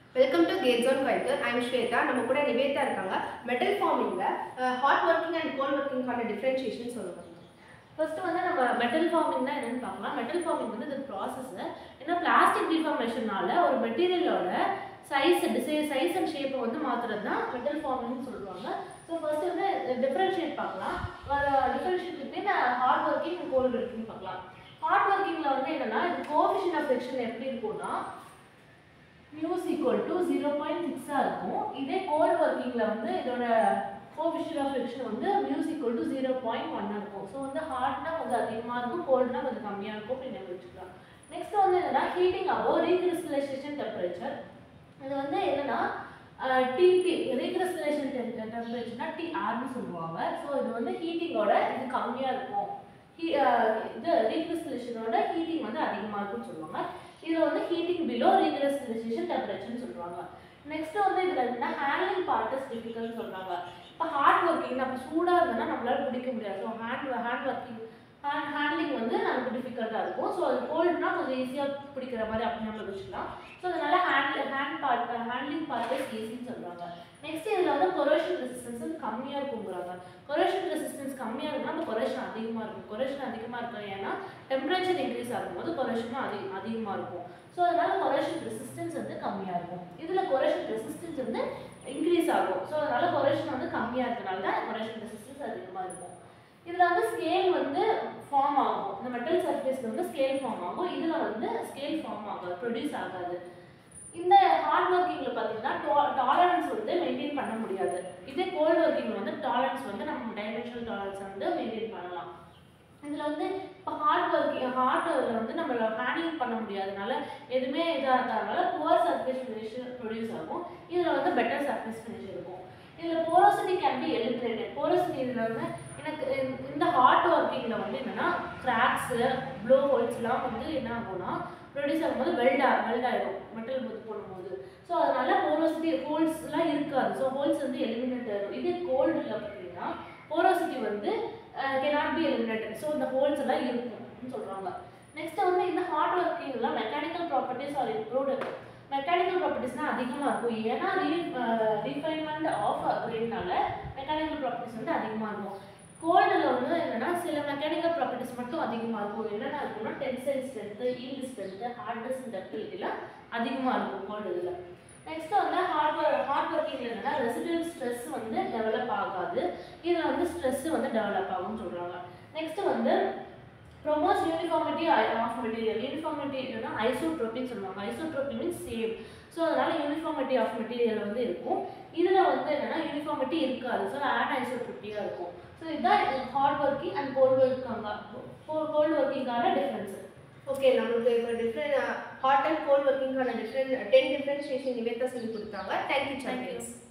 welcome to GATE zone Coimbatore I'm Shwetha நம்ம கூட நிவேதா இருக்காங்க மெட்டல் ஃபார்மிங்கில் ஹாட் ஒர்க்கிங் அண்ட் கோல்ட் ஒர்க்கிங்கான டிஃப்ரென்ஷியேஷன் சொல்லுவாங்க ஃபர்ஸ்ட் வந்து நம்ம மெட்டல் ஃபார்மிங்னா என்னன்னு பார்க்கலாம் மெட்டல் ஃபார்மிங் வந்து இது ப்ராசஸ் ஏன்னா பிளாஸ்டிக் டிஃபார்மேஷனால ஒரு மெட்டீரியலோட சைஸ் டிசைன் சைஸ் அண்ட் ஷேப்பை வந்து மாற்றுறது தான் மெட்டல் ஃபார்மிங்னு சொல்லுவாங்க ஸோ ஃபர்ஸ்ட் வந்து டிஃப்ரென்ஷியேட் பார்க்கலாம் differentiate between hard working and cold working பார்க்கலாம் ஹார்ட் ஒர்க்கிங்கில் வந்து என்னன்னா இது கோஃபிஷன் ஆஃப் ஃபிரிக்ஷன் எப்படி இருக்கும்னா mu is equal to zero point சிக்ஸாக இருக்கும் இதே கோல்ட் ஒர்க்கிங்கில் வந்து இதோட கோஃபிஷியல் ஆஃப் ஃபிரிக்ஷன் வந்து mu is equal to zero point ஒன்னாக இருக்கும் ஸோ வந்து ஹார்ட்னா கொஞ்சம் அதிகமாக இருக்கும் கோல்ட்னா கொஞ்சம் கம்மியாக இருக்கும் அப்படின்னு வச்சுக்கலாம் நெக்ஸ்ட் வந்து என்னன்னா ஹீட்டிங் ஆகோ ரீக்ரிஸ்டலைசேஷன் டெம்பரேச்சர் இது வந்து என்னன்னா டிபி ரீக்ரிஸ்டலைசேஷன் டெம்பரேச்சர்னா டிஆர்னு சொல்லுவாங்க ஸோ இது வந்து ஹீட்டிங்கோட இது கம்மியாக இருக்கும் ஹீ- அஹ் இது ரீக்ரிஸ்டலேஷனோட ஹீட்டிங் வந்து அதிகமாக இருக்கும்னு சொல்லுவாங்க இதில் வந்து ஹீட்டிங் பிலோ ரீக்ரிஸ்டலைசேஷன் டெம்பரேச்சர்னு சொல்லுவாங்க நெக்ஸ்ட் வந்து இதில் என்னன்னா ஹேண்ட்லிங் பார்ட் இஸ் டிஃபிகல்ட்னு சொல்கிறாங்க இப்போ ஹார்ட் ஒர்க்கிங் நம்ம சூடாக இருந்தோம்னா நம்மளால பிடிக்க முடியாது so hand hand working hand handling வந்து நமக்கு டிஃபிகல்ட்டாக இருக்கும் ஸோ அது கோல்டுனா கொஞ்சம் ஈஸியாக பிடிக்கிற மாதிரி அப்படி நம்ம வச்சுக்கலாம் ஸோ அதனால hand hand part handling part is ஈஸின்னு சொல்கிறாங்க நெக்ஸ்ட் இதில் வந்து கொரோஷன் ரெசிஸ்டன்ஸ் வந்து கம்மியாக இருக்குங்கிறாங்க கொரோஷன் ரெசிஸ்டன்ஸ் கம்மியாக இருக்குன்னா அந்த கொரோஷன் அதிகமாக இருக்கும் கொரோஷன் அதிகமாக இருக்கும் ஏன்னா டெம்பரேச்சர் இன்க்ரீஸ் ஆகும்போது கொரோஷனும் அதிக அதிகமாக இருக்கும் ஸோ அதனால கொரோஷன் ரெசிஸ்டன்ஸ் வந்து கம்மியாக இருக்கும் இதில் கொரோஷன் ரெசிஸ்டன்ஸ் வந்து இன்க்ரீஸ் ஆகும் ஸோ அதனால கொரோஷன் வந்து கம்மியாக இருக்கனால தான் கொரோஷன் ரெசிஸ்டன்ஸ் அதிகமாக இருக்கும் இதில் வந்து ஸ்கேல் வந்து ஃபார்ம் ஆகும் இந்த மெட்டல் சர்ஃபேஸில் வந்து ஸ்கேல் ஃபார்ம் ஆகும் இதில் வந்து ஸ்கேல் ஃபார்ம் ஆகாது ப்ரொடியூஸ் ஆகாது இந்த ஹார்ட் ஒர்க்கிங்கில் பார்த்தீங்கன்னா டாலரன்ஸ் வந்து மெயின்டைன் பண்ண முடியாது இதே கோல்ட் ஒர்க்கிங்கில் வந்து டாலரன்ஸ் வந்து நம்ம டைமென்ஷனல் டாலரன்ஸ் வந்து மெயின்டைன் பண்ணலாம் இதில் வந்து இப்போ ஹார்ட் ஒர்க்கிங் ஹார்ட் வந்து நம்ம ஹேண்ட்லிங் பண்ண முடியாதனால எதுவுமே இதாக இருக்காதனால புவர் சர்ஃபேஸ் ஃபினிஷ் ப்ரொடியூஸ் ஆகும் இதில் வந்து பெட்டர் சர்ஃபேஸ் ஃபினிஷ் இருக்கும் இதில் porosity can be eliminated porosity இதில் வந்து எனக்கு இந்த- இந்த ஹார்ட் ஒர்க்கிங்கில் வந்து என்னென்னா கிராக்ஸு ப்ளோ ஹோல்ஸ்லாம் வந்து என்ன ஆகும்னா ப்ரொடியூஸ் ஆகும்போது வெல்ட் வெல்ட் ஆயிடும் மெட்டல் முத்து போடும்போது ஸோ அதனால போரோசிட்டி ஹோல்ஸ்லாம் இருக்காது ஸோ ஹோல்ஸ் வந்து எலிமினேட் ஆயிடும் இதே கோல்டில் பார்த்தீங்கன்னா போரோசிட்டி வந்து கெனாட் பி எலிமினேட்டட் ஸோ இந்த ஹோல்ஸ் எல்லாம் இருக்கும்னு சொல்கிறாங்க நெக்ஸ்ட் வந்து இந்த ஹார்ட் ஒர்க்கிங்லாம் mechanical properties are improved mechanical ப்ராப்பர்ட்டிஸ்னால் அதிகமாக இருக்கும் ஏன்னா ரீ ரீஃபைன்மெண்ட் ஆஃப் கிரெயினால மெக்கானிக்கல் ப்ராப்பர்ட்டிஸ் வந்து அதிகமாக இருக்கும் கோல்டில் வந்து என்னன்னா சில மெக்கானிக்கல் ப்ராப்பர்ட்டிஸ் மட்டும் அதிகமாக இருக்கும் என்னென்ன இருக்கும்னா tensile strength yield strength hardness டக்டிலிட்டிலாம் அதிகமாக இருக்கும் கோல்டு இதில் நெக்ஸ்ட் வந்து ஹார்ட் ஹார்ட் ஒர்க்கிங் என்னன்னா ரெசிடுவல் ஸ்ட்ரெஸ் வந்து டெவலப் ஆகாது இதில் வந்து ஸ்ட்ரெஸ் வந்து டெவலப் ஆகும்னு சொல்கிறாங்க நெக்ஸ்ட் வந்து ப்ரொமோஸ் யூனிஃபார்மிட்டி ஆஃப் மெட்டீரியல் யூனிஃபார்மிட்டினா ஐசோட்ரோபின்னு சொல்லுவாங்க ஐசோட்ரோபி மீன்ஸ் சேம் ஸோ அதனால யூனிஃபார்மிட்டி ஆஃப் மெட்டீரியல் வந்து இருக்கும் இதில் வந்து என்னன்னா யூனிஃபார்மிட்டி இருக்காது ஸோ ஆன் ஐசோட்ரோபியாக இருக்கும் ஸோ இதுதான் ஹார்ட் ஒர்க்கிங் அண்ட் கோல்டு ஒர்க்காங்க கோல்டு ஒர்க்கிங்கான டிஃப்ரென்ஸ் ஓகே நம்மளுக்கு இப்போ டிஃப்ரெண்ட் ஹாட் அண்ட் கோல்ட் ஒர்க்கிங்கான டிஃப்ரெண்ட் டென் டிஃப்ரென்ஷியேஷன் நிவேதா சொல்லி கொடுத்தாங்க தேங்க்யூ சாம்பியன்ஸ்